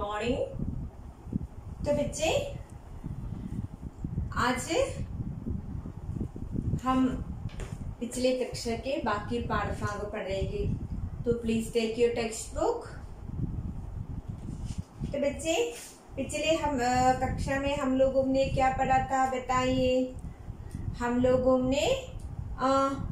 morning तो बच्चे आज हम पिछले कक्षा के बाकी पाठभाग पढ़ेंगे तो please take your textbook तो बच्चे पिछले हम अ, कक्षा में हम लोगों ने क्या पढ़ा था बताइए हम लोगों ने अ,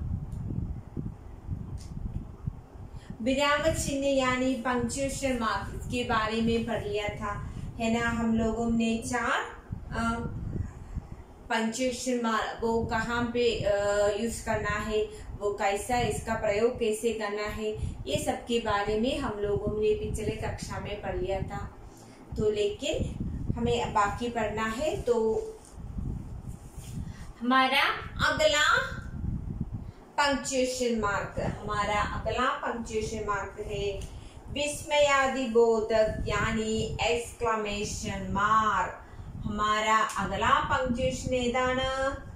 विराम चिन्ह यानी पंक्चुएशन मार्क के बारे में पढ़ लिया था है ना हम लोगों ने चार पंक्चुएशन मार्क वो कहाँ पे यूज करना है वो कैसा इसका प्रयोग कैसे करना है ये सब के बारे में हम लोगों ने पिछले कक्षा में पढ़ लिया था तो लेकिन हमें अब बाकी पढ़ना है तो हमारा अगला पंक्चुएशन मार्क हमारा अगला पंक्चुएशन मार्क है विस्मयादि बोधक यानी एक्सक्लमेशन मार्क हमारा अगला पंक्चुएशन ഏതാണ്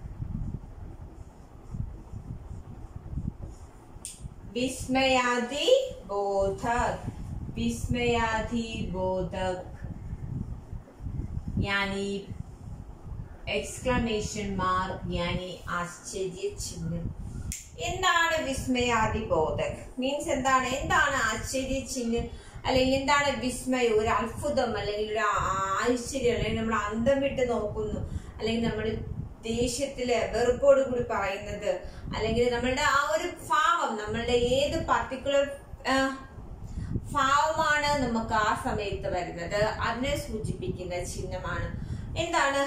विस्मयादि बोधक विस्मयादि बोधक यानी എക്സ്ക്ലമേഷൻ മാർക്ക് യാനി ആശ്ചര്യ ചിഹ്നം എന്താണ് വിസ്മയാദി ബോധക് മീൻസ് എന്താണ് എന്താണ് ആശ്ചര്യ ചിഹ്നം അല്ലെങ്കിൽ എന്താണ് വിസ്മയം ഒരു അത്ഭുതം അല്ലെങ്കിൽ ഒരു ആശ്ചര്യം അല്ലെങ്കിൽ നമ്മൾ അന്തം വിട്ട് നോക്കുന്നു അല്ലെങ്കിൽ നമ്മൾ ദേഷ്യത്തില് വെറുപ്പോട് കൂടി പറയുന്നത് അല്ലെങ്കിൽ നമ്മളുടെ ആ ഒരു ഭാവം നമ്മളുടെ ഏത് പർട്ടിക്കുലർ ഭാവമാണ് നമുക്ക് ആ സമയത്ത് വരുന്നത് അതിനെ സൂചിപ്പിക്കുന്ന ചിഹ്നമാണ് എന്താണ്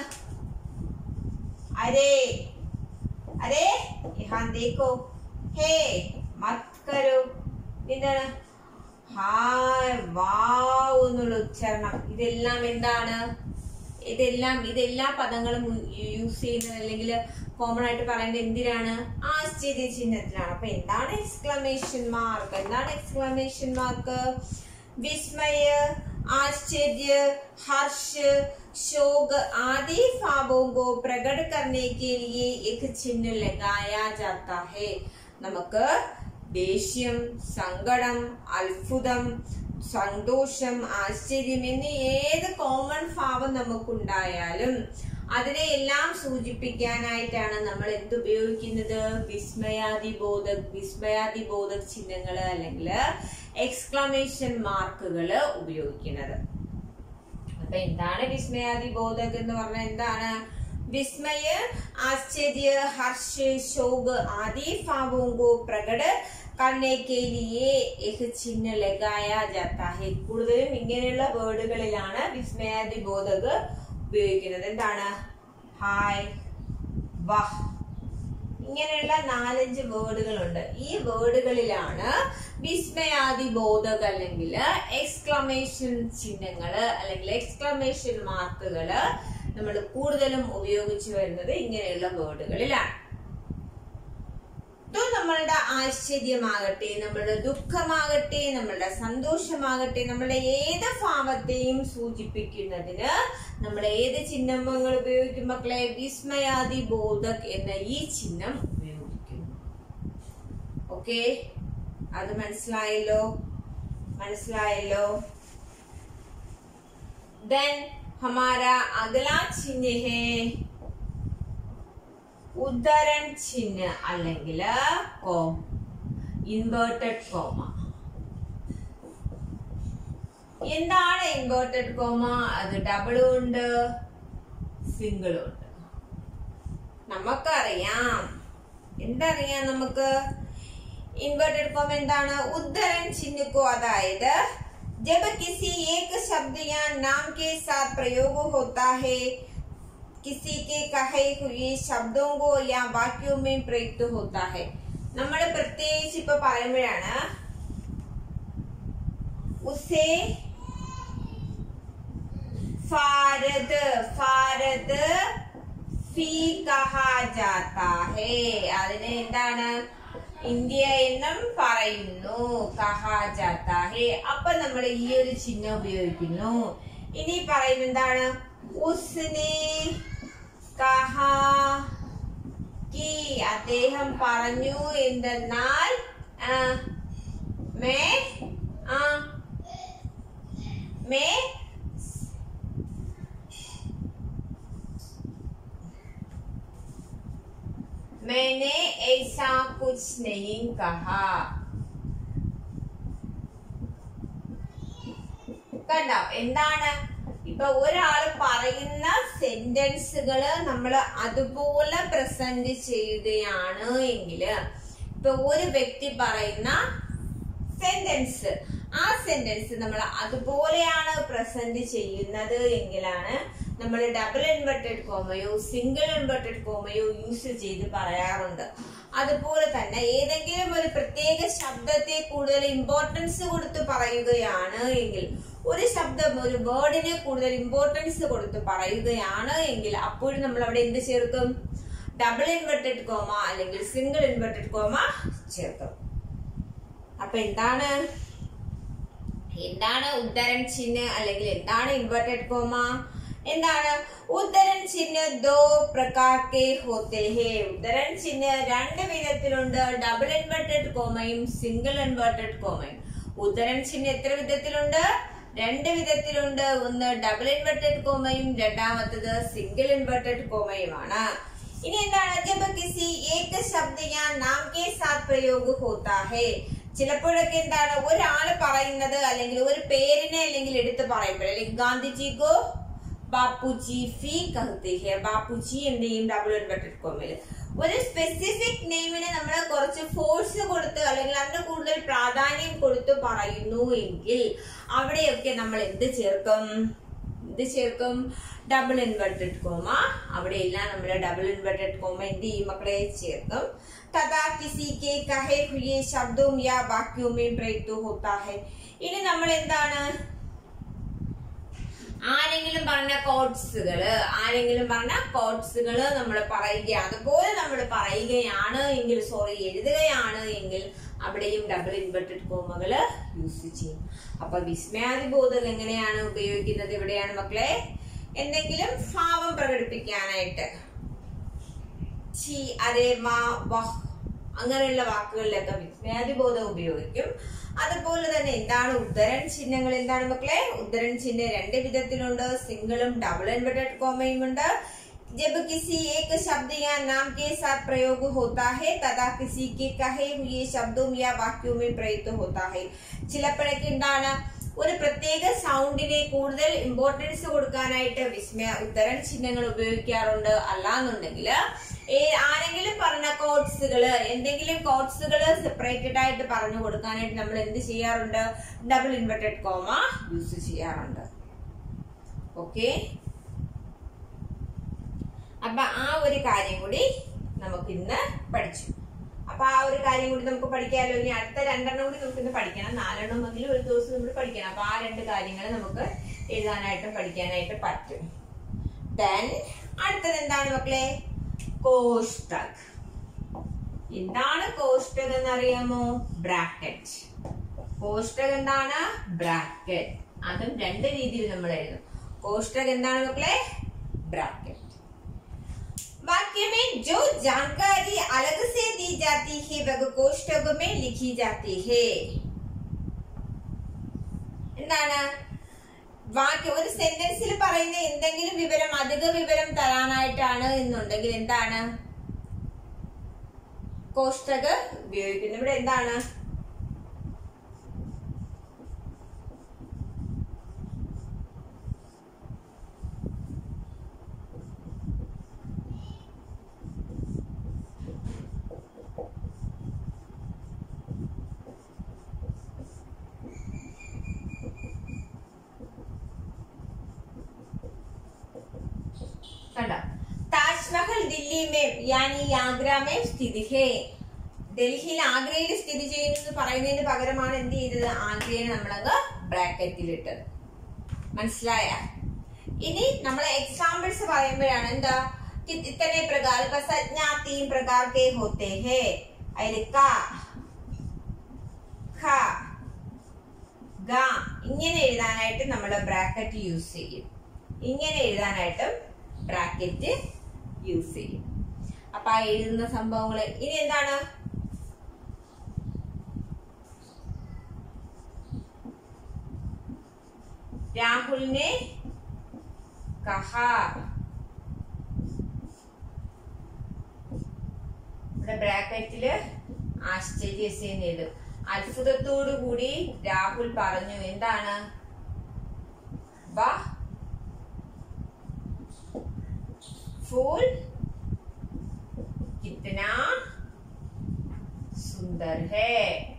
अरे अरे यहाँ देखो हे मत करो എന്താണ് ഹായ് വാവ് എന്നുള്ള ഉച്ചാരണം ഇതെല്ലാം എന്താണ് ഇതെല്ലാം ഇതെല്ലാ പദങ്ങളും യൂസ് ചെയ്യുന്നത് അല്ലെങ്കിൽ കോമൺ ആയിട്ട് പറയുന്നത് എന്തിനാണ് ആശ്ചര്യ ചിഹ്നത്തിലാണ് അപ്പൊ എന്താണ് എക്സ്ക്ലമേഷൻ മാർക്ക് എന്താണ് എക്സ്ക്ലമേഷൻ മാർക്ക് विस्मय आश्चर्य हर्ष शोक आदि भावों को प्रकट करने के लिए एक चिन्ह लगाया जाता है നമുക്ക് ദേഷ്യം സങ്കടം അത്ഭുതം സന്തോഷം ആശ്ചര്യം എന്നീ ഏത് കോമൺ ഭാവം നമുക്കുണ്ടായാലും അതിനെ എല്ലാം സൂചിപ്പിക്കാനായിട്ടാണ് നമ്മൾ എന്ത് ഉപയോഗിക്കുന്നത് വിസ്മയാദി ബോധക് വിസ്മയാദി ബോധക് ചിഹ്നങ്ങൾ അല്ലെങ്കിൽ എക്സ്ക്ലമേഷൻ മാർക്കുകൾ ഉപയോഗിക്കുന്നത് അപ്പൊ എന്താണ് വിസ്മയാദി ബോധക് എന്ന് പറഞ്ഞാൽ എന്താണ് विस्मय आश्चर्य हर्ष शोक आदि भावों को प्रकट करने के लिए एक चिन्ह लगाया जाता है കൂടുതലും ഇങ്ങനെയുള്ള വേർഡുകളിലാണ് വിസ്മയാദി ബോധക് ഉപയോഗിക്കുന്നത് എന്താണ് ഹായ് വഹ് ഇങ്ങനെയുള്ള നാലഞ്ച് വേർഡുകളുണ്ട് ഈ വേർഡുകളിലാണ് വിസ്മയാദി ബോധക അല്ലെങ്കിൽ എക്സ്ക്ലമേഷൻ ചിഹ്നങ്ങള് അല്ലെങ്കിൽ എക്സ്ക്ലമേഷൻ മാർക്കുകള് നമ്മൾ കൂടുതലും ഉപയോഗിച്ചു വരുന്നത് ഇങ്ങനെയുള്ള വേർഡുകളിലാണ് ഇത് നമ്മളുടെ ആശ്ചര്യമാകട്ടെ നമ്മളുടെ ദുഃഖമാകട്ടെ നമ്മളുടെ സന്തോഷമാകട്ടെ നമ്മളുടെ ഏത് ഭാവത്തെയും സൂചിപ്പിക്കുന്നതിന് നമ്മൾ ഏത് ചിഹ്നങ്ങൾ ഉപയോഗിക്കും മക്കളെ വിസ്മയാദി ബോധക് എന്ന ഈ ചിഹ്നം ഉപയോഗിക്കുന്നു ഓക്കെ അത് മനസ്സിലായല്ലോ മനസ്സിലായല്ലോ देन हमारा अगला चिन्ह है ഉദ്ധരൺ ചിഹ്ന അല്ലെങ്കിൽ കോം ഇൻവേർട്ടഡ് കോമ എന്താണ് ഇൻവേർട്ടഡ് കോമ അത് ഡബിളും ഉണ്ട് സിംഗിളും ഉണ്ട് നമുക്കറിയാം എന്തറിയാം നമുക്ക് ഇൻവേർട്ടഡ് കോമ എന്താണ് ഉദ്ധരൺ ചിഹ്നക്കോ അതായത് जब किसी एक शब्द या नाम के साथ प्रयोग होता है किसी के कहे हुए शब्दों को या वाक्यों में प्रयुक्त होता है നമ്മൾ പ്രത്യേകിച്ച് ഇപ്പൊ പറയുമ്പോഴാണ് ഉസേ ഫാരത് ഫാരത് ഫീ കഹാ ജാത്താ ഹേ അതിന് എന്താണ് ഇന്ത്യ എന്നും പറയുന്നു കഹാ ജാത്താ ഹേ അപ്പൊ നമ്മൾ ഈ ഒരു ചിഹ്നം ഉപയോഗിക്കുന്നു ഇനി പറയുന്നത് എന്താണ് ഉസ്നെ കഹാ കി അദ്ദേഹം പറഞ്ഞു എന്തെന്നാൽ ആ, മേ ആ മേ कुछ नहीं कहा കണ്ടോ എന്താണ് ഇപ്പൊ ഒരാൾ പറയുന്ന സെന്റൻസുകള് നമ്മൾ അതുപോലെ പ്രസന്റ് ചെയ്യുകയാണ് എങ്കിൽ ഇപ്പൊ ഒരു വ്യക്തി പറയുന്ന സെന്റൻസ് ആ സെന്റൻസ് നമ്മൾ അതുപോലെയാണ് പ്രസന്റ് ചെയ്യുന്നത് എങ്കിലാണ് നമ്മൾ ഡബിൾ ഇൻവെർട്ടഡ് കോമയോ സിംഗിൾ ഇൻവെർട്ടഡ് കോമയോ യൂസ് ചെയ്ത് പറയാറുണ്ട് അതുപോലെ തന്നെ ഏതെങ്കിലും ഒരു പ്രത്യേക ശബ്ദത്തെ കൂടുതൽ ഇമ്പോർട്ടൻസ് കൊടുത്ത് പറയുകയാണ് എങ്കിൽ ഒരു ശബ്ദം ഒരു വേർഡിനെ കൂടുതൽ ഇമ്പോർട്ടൻസ് കൊടുത്ത് പറയുകയാണ് എങ്കിൽ അപ്പോഴും നമ്മൾ അവിടെ എന്ത് ചേർക്കും ഡബിൾ ഇൻവെർട്ടഡ് കോമ അല്ലെങ്കിൽ സിംഗിൾ ഇൻവെർട്ടഡ് കോമ ചേർക്കും അപ്പൊ എന്താണ് എന്താണ് ഉദ്ധരൺ ചിഹ്ന അല്ലെങ്കിൽ എന്താണ് ഇൻവെർട്ടഡ് കോമ എന്താണ് ഉദ്ധരൺ ചിഹ്ന ദോ പ്രകാർ കെ ഹോത്തെ ഹേ ഉദ്ധരൺ ചിഹ്ന രണ്ട് വിധത്തിലുണ്ട് ഡബിൾ ഇൻവെർട്ടഡ് കോമയും സിംഗിൾ ഇൻവെർട്ടഡ് കോമയും ഉദ്ധരൺ ചിഹ്ന എത്ര വിധത്തിലുണ്ട് രണ്ട് വിധത്തിലുണ്ട് ഒന്ന് ഡബിൾ ഇൻവെർട്ടഡ് കോമയും രണ്ടാമത്തത് സിംഗിൾ ഇൻവെർട്ടഡ് കോമയുമാണ് ഇനി എന്താണ് ജബ് കിസി ഏക ശബ്ദ യാ നാം കെ സാത്ത് പ്രയോഗ ഹോത്താ ഹേ ചിലപ്പോഴൊക്കെ എന്താണ് ഒരാള് പറയുന്നത് അല്ലെങ്കിൽ ഒരു പേരിനെ അല്ലെങ്കിൽ എടുത്ത് പറയുമ്പോൾ അല്ലെങ്കിൽ ഗാന്ധിജിക്കോ ബാപ്പുജി ഫി കഹത്തെ ഹെ ബാപ്പുജി എന്ത് ചെയ്യും ഡബിൾ ഇൻവെർട്ടഡ് കോമയില് ഒരു സ്പെസിഫിക് നെയിമിനെ നമ്മൾ കുറച്ച് ഫോഴ്സ് കൊടുത്ത് അല്ലെങ്കിൽ അതിന് കൂടുതൽ പ്രാധാന്യം കൊടുത്ത് പറയുന്നു എങ്കിൽ അവിടെയൊക്കെ നമ്മൾ എന്ത് ചേർക്കും എന്ത് ചേർക്കും ഡബിൾ ഇൻവെർട്ടഡ് കോമ അവിടെയെല്ലാം നമ്മൾ ഡബിൾ ഇൻവെർട്ടഡ് കോമ എന്ത് ചെയ്യും മക്കളെ ചേർക്കും തഥാ കിസി കെ കഹെ ഹുയെ ശബ്ദവും യാ വാക്യവും പ്രയുക്ത ഹോത്താ ഹെ ഇനി നമ്മൾ എന്താണ് ആരെങ്കിലും പറഞ്ഞ കോഡ്സുകള് ആരെങ്കിലും പറഞ്ഞ കോഡ്സുകള് നമ്മൾ പറയുക അതുപോലെ നമ്മൾ പറയുകയാണ് എങ്കിൽ സോറി എഴുതുകയാണ് എങ്കിൽ അവിടെയും ഡബിൾ ഇൻവെർട്ടഡ് കോമകള് യൂസ് ചെയ്യും അപ്പൊ വിസ്മയാദിബോധം എങ്ങനെയാണ് ഉപയോഗിക്കുന്നത് ഇവിടെയാണ് മക്കളെ എന്തെങ്കിലും ഭാവം പ്രകടിപ്പിക്കാനായിട്ട് ചി അരേ മാ വഹ് അങ്ങനെയുള്ള വാക്കുകളിലൊക്കെ വിസ്മയാദിബോധം ഉപയോഗിക്കും അതുപോലെ തന്നെ എന്താണ് ഉദ്ധരൺ ചിഹ്നങ്ങൾ എന്താണ് മക്കളെ ഉദ്ധരൺ ചിഹ്നം രണ്ട് വിധത്തിലുണ്ട് സിംഗിളും ഡബിൾ ഇൻവെർട്ടഡ് കോമയും ഉണ്ട് जब किसी एक शब्द या नाम के साथ प्रयोग होता है तथा किसी के कहे हुए शब्दों या वाक्यों में प्रयुक्त होता है ചിലപ്പോഴൊക്കെ എന്താണ് ഒരു പ്രത്യേക സൗണ്ടിനെ കൂടുതൽ ഇമ്പോർട്ടൻസ് കൊടുക്കാനായിട്ട് വിസ്മയ ഉത്തരൺ ചിഹ്നങ്ങൾ ഉപയോഗിക്കാറുണ്ട് അല്ലാന്നുണ്ടെങ്കിൽ ആരെങ്കിലും പറഞ്ഞ കോഡ്സുകള് എന്തെങ്കിലും കോഡ്സുകള് സെപ്പറേറ്റഡ് ആയിട്ട് പറഞ്ഞു കൊടുക്കാനായിട്ട് നമ്മൾ എന്ത് ചെയ്യാറുണ്ട് ഡബിൾ ഇൻവെർട്ടഡ് കോമ യൂസ് ചെയ്യാറുണ്ട് ഓക്കെ അപ്പൊ ആ ഒരു കാര്യം കൂടി നമുക്ക് ഇന്ന് പഠിച്ചു അപ്പൊ ആ ഒരു കാര്യം കൂടി നമുക്ക് പഠിക്കാമല്ലോ ഇനി അടുത്ത രണ്ടെണ്ണം കൂടി നമുക്ക് ഇന്ന് പഠിക്കണം നാലെണ്ണം എങ്കിലും ഒരു ദിവസം നമ്മൾ പഠിക്കണം അപ്പൊ ആ രണ്ട് കാര്യങ്ങൾ നമുക്ക് എഴുതാനായിട്ടും പഠിക്കാനായിട്ട് പറ്റും ദെൻ അടുത്തത് എന്താണ് മക്കളെ കോഷ്ടക് എന്താണ് കോഷ്ടക് എന്നറിയാമോ ബ്രാക്കറ്റ് കോഷ്ടക് എന്താണ് ബ്രാക്കറ്റ് അതും രണ്ട് രീതിയിൽ നമ്മൾ എഴുതും കോഷ്ടക് എന്താണ് മക്കളെ ബ്രാക്കറ്റ് वाक्य में जो जानकारी अलग से दी जाती है वह कोष्टक में लिखी जाती है എന്താണ് വാക്യം ഒരു സെന്റൻസിൽ പറയുന്ന എന്തെങ്കിലും വിവരം അധിക വിവരം തരാനായിട്ടാണ് എന്നുണ്ടെങ്കിൽ എന്താണ് കോഷ്ടക ഉപയോഗിക്കുന്നത് ഇവിടെ എന്താണ് കണ്ടോ താജ്മഹൽ ദില്ലി മേ യാനി ആഗ്ര മേ സ്ഥിതി ഹേ ഡൽഹിയിൽ ആഗ്രയിൽ സ്ഥിതി ചെയ്യുന്നത് പറയുന്നതിന് പകരമാണ് എന്ത് ചെയ്തത് ആഗ്രയെ നമ്മളങ്ങ് ബ്രാക്കറ്റിൽ ഇട്ടത് മനസ്സിലായ ഇനി നമ്മൾ എക്സാമ്പിൾസ് പറയുമ്പോഴാണ് എന്താ कि- इतने प्रकार का संज्ञा तीन प्रकार के होते हैं അതിൽ ക ഖ ഗ ഇങ്ങനെ എഴുതാനായിട്ട് നമ്മൾ ബ്രാക്കറ്റ് യൂസ് ചെയ്യും ഇങ്ങനെ എഴുതാനായിട്ടും ബ്രാക്കറ്റ് യൂസ് ചെയ്യും അപ്പൊ ആ എഴുതുന്ന സംഭവങ്ങൾ ഇനി എന്താണ് രാഹുലിനെ കഹ ഇവിടെ ബ്രാക്കറ്റില് ആശ്ചര്യസേനത് അത്ഭുതത്തോടു കൂടി രാഹുൽ പറഞ്ഞു എന്താണ് വാ फूल कितना सुंदर है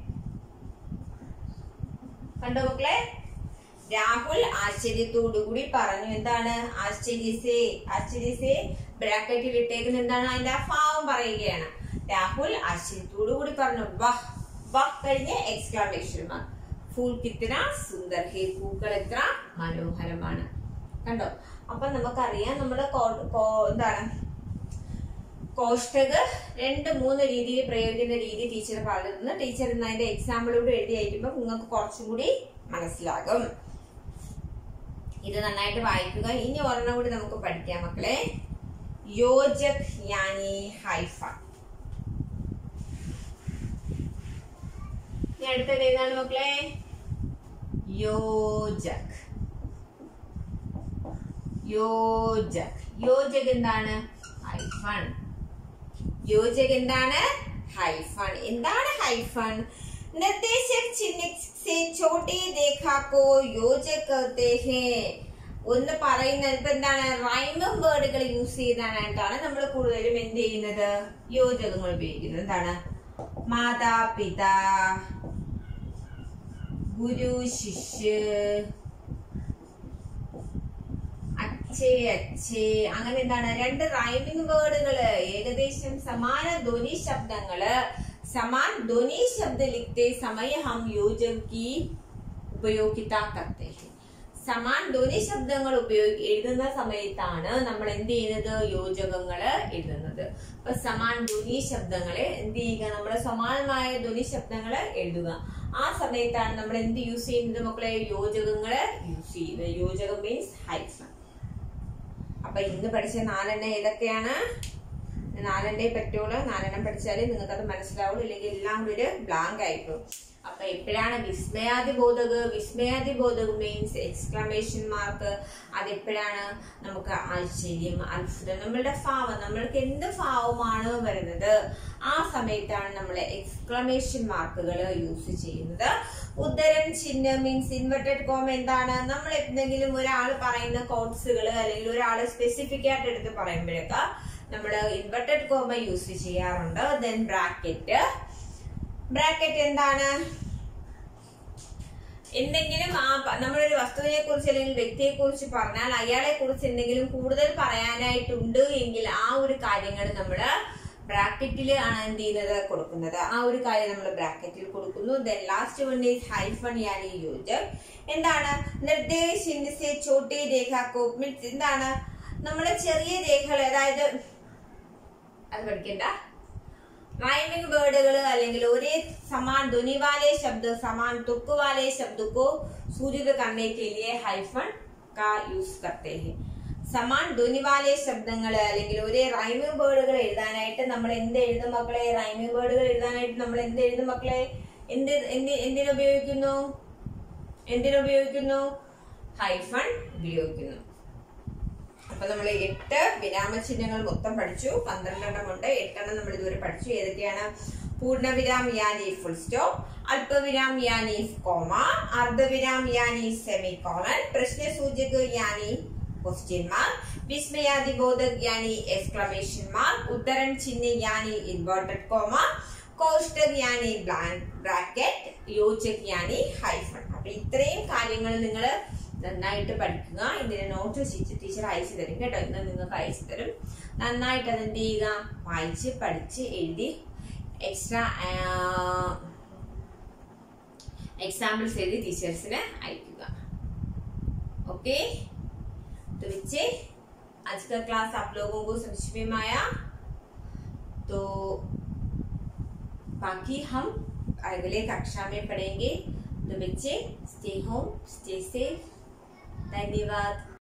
കണ്ടോ മക്കളെ രാഹുൽ ആശ്ചര്യത്തോടുകൂടി പറഞ്ഞു എന്താണ് ആശ്ചര്യസേ ആശ്ചര്യസേ ബ്രാക്കറ്റിൽ ഇട്ടേക്കുന്ന എന്താണ് അതിന്റെ ആ ഭാവം പറയുകയാണ് രാഹുൽ ആശ്ചര്യത്തോടുകൂടി പറഞ്ഞു വഹ് വഹ് കഴിഞ്ഞ് എക്സ്ക്ലാമേഷൻ മാർക്ക് ഫൂൾ കിത്തന സുന്ദർ ഹേ പൂക്കൾ എത്ര മനോഹരമാണ് കണ്ടോ അപ്പൊ നമുക്കറിയാം നമ്മുടെ കോ- കോ- എന്താണ് കോഷ്ടക രണ്ട് മൂന്ന് രീതിയിൽ പ്രയോഗിക്കുന്ന രീതി ടീച്ചർ പറഞ്ഞു ടീച്ചർ ഇന്ന് അതിന്റെ എക്സാമ്പിളോട് എഴുതി അയക്കുമ്പോൾ നിങ്ങൾക്ക് കുറച്ചും കൂടി മനസ്സിലാകും ഇത് നന്നായിട്ട് വായിക്കുക ഇനി ഒരെണ്ണം കൂടി നമുക്ക് പഠിക്കാം മക്കളെ യോജക് യാനി ഹൈഫ ഇനി അടുത്തത് ഏതാണ് മക്കളെ യോജക് യോജക് യോജക് എന്താണ് ഹൈഫൺ യോജക് എന്താണ് ഹൈഫൺ എന്താണ് ഹൈഫൺ നിർദ്ദേശക് ചിഹ്ന സെ ചോട്ടി രേഖ കോ യോജക് कहते हैं ഒന്ന് പറയുന്നത് ഇപ്പൊ എന്താണ് റൈമും വേർഡുകൾ യൂസ് ചെയ്താനായിട്ടാണ് നമ്മൾ കൂടുതലും എന്ത് ചെയ്യുന്നത് യോജകങ്ങൾ ഉപയോഗിക്കുന്നത് എന്താണ് മാതാപിതാ ഗുരു ശിഷ്യ അച്ഛേ അച്ഛേ അങ്ങനെ എന്താണ് രണ്ട് റൈമിംഗ് വേർഡുകള് ഏകദേശം സമാന ധ്വനി ശബ്ദങ്ങള് സമാൻ ധ്വനി ശബ്ദ ലിഖते समय हम योजक की ഉപയോഗിത करते हैं സമാൻ ധ്വനി ശബ്ദങ്ങൾ ഉപയോഗി എഴുതുന്ന സമയത്താണ് നമ്മൾ എന്ത് ചെയ്യുന്നത് യോജകങ്ങള് എഴുതുന്നത് അപ്പൊ സമാൻ ധ്വനി ശബ്ദങ്ങളെ എന്ത് ചെയ്യുക നമ്മൾ സമാനമായ ധ്വനി ശബ്ദങ്ങള് എഴുതുക ആ സമയത്താണ് നമ്മൾ എന്ത് യൂസ് ചെയ്യുന്നത് മക്കളെ യോജകങ്ങള് യൂസ് ചെയ്യുന്നത് യോജകം മീൻസ് ഹൈഫൺ അപ്പൊ ഇന്ന് പഠിച്ച നാലെണ്ണം ഏതൊക്കെയാണ് നാലെണ്ണേ പറ്റുള്ളൂ നാലെണ്ണം പഠിച്ചാലേ നിങ്ങൾക്ക് അത് മനസ്സിലാവുള്ളൂ ഇല്ലെങ്കിൽ എല്ലാം കൂടി ഒരു ബ്ലാങ്ക് ആയിപ്പോകും അപ്പൊ എപ്പോഴാണ് വിസ്മയാതിബോധക വിസ്മയാതിബോധക മീൻസ് എക്സ്ക്ലമേഷൻ മാർക്ക് അതെപ്പോഴാണ് നമുക്ക് ആശ്ചര്യം അത്ഭുതം നമ്മളുടെ ഭാവം നമ്മൾക്ക് എന്ത് ഭാവമാണ് വരുന്നത് ആ സമയത്താണ് നമ്മൾ എക്സ്ക്ലമേഷൻ മാർക്കുകൾ യൂസ് ചെയ്യുന്നത് ഉദ്ധരൺ ചിഹ്നം മീൻസ് ഇൻവെർട്ടഡ് കോം എന്താണ് നമ്മൾ എന്തെങ്കിലും ഒരാൾ പറയുന്ന കോഡ്സുകൾ അല്ലെങ്കിൽ ഒരാൾ സ്പെസിഫിക് ആയിട്ട് എടുത്ത് പറയുമ്പോഴൊക്കെ നമ്മൾ ഇൻവെർട്ടഡ് കോമ യൂസ് ചെയ്യാറുണ്ട് ദെൻ ബ്രാക്കറ്റ് ബ്രാക്കറ്റ് എന്താണ് എന്തെങ്കിലും ആ പ- നമ്മളൊരു വസ്തുവിനെ കുറിച്ച് അല്ലെങ്കിൽ വ്യക്തിയെ കുറിച്ച് പറഞ്ഞാൽ അയാളെ കുറിച്ച് എന്തെങ്കിലും കൂടുതൽ പറയാനായിട്ടുണ്ട് എങ്കിൽ ആ ഒരു കാര്യങ്ങൾ നമ്മൾ ബ്രാക്കറ്റിൽ ആണ് എന്ത് ചെയ്യുന്നത് കൊടുക്കുന്നത് ആ ഒരു കാര്യം നമ്മൾ ബ്രാക്കറ്റിൽ കൊടുക്കുന്നു then last one is hyphen യാനി യോജക് എന്താണ് നിർദ്ദേശിന്റെ ചോട്ടി രേഖ മീൻസ് എന്താണ് നമ്മുടെ ചെറിയ രേഖകൾ അതായത് അത് പഠിക്കണ്ട റൈമിംഗ് വേർഡുകൾ അല്ലെങ്കിൽ ഒരേ സമാൻ ധ്വനി वाले शब्द समान तुक वाले शब्द को सूचित करने के लिए हाइफन का यूज करते हैं സമാൻ ധ്വനി വാലെ ശബ്ദങ്ങൾ അല്ലെങ്കിൽ ഒരേ റൈമിംഗ് വേർഡുകൾ എഴുതാനായിട്ട് നമ്മൾ എന്ത് എഴുതും മക്കളെ റൈമിംഗ് വേർഡുകൾ എഴുതാനായിട്ട് നമ്മൾ എന്ത് എഴുതും മക്കളെ എന്ത് എന്ത് എന്തിനു ഉപയോഗിക്കുന്നു എന്തിനു ഉപയോഗിക്കുന്നു ഹൈഫൺ ഉപയോഗിക്കുന്നു അപ്പൊ നമ്മൾ എട്ട് വിരാമചിഹ്നങ്ങൾ മൊത്തം പഠിച്ചു പന്ത്രണ്ടെണ്ണം ഉണ്ട് എട്ടെണ്ണം നമ്മൾ ഇതുവരെ പഠിച്ചു ഏതൊക്കെയാണ് പൂർണ്ണവിരാം യാനി ഫുൾ സ്റ്റോപ്പ് അല്പവിരാം യാനി കോമ അർദ്ധവിരാം യാനി സെമി കോളൻ പ്രശ്നസൂചക യാനി क्वेश्चन मार्क विस्मयादिबोधक यानी एक्सक्लेमेशन मार्क उद्धरण चिन्ह यानी इन्वर्टेड कॉमा കോഷ്ടക് യാനി ബ്രാക്കറ്റ് യോജക് യാനി ഹൈഫൺ അപ്പൊ ഇത്രയും കാര്യങ്ങൾ നിങ്ങൾ നന്നായിട്ട് പഠിക്കുക ഇതിന്റെ നോട്ട് ടീച്ചർ അയച്ചു തരും കേട്ടോ ഇന്ന് നിങ്ങൾക്ക് അയച്ചു തരും നന്നായിട്ട് അത് എന്ത് ചെയ്യുക വായിച്ച് പഠിച്ച് എഴുതി എക്സ്ട്രാ എക്സാമ്പിൾസ് എഴുതി ടീച്ചേഴ്സിന് അയക്കുക ओके तो बच्चे आज का क्लास आप लोगों को समझ में आया तो बाकी हम अगले कक्षा में पढ़ेंगे तो बच्चे स्टे होम स्टे सेफ धन्यवाद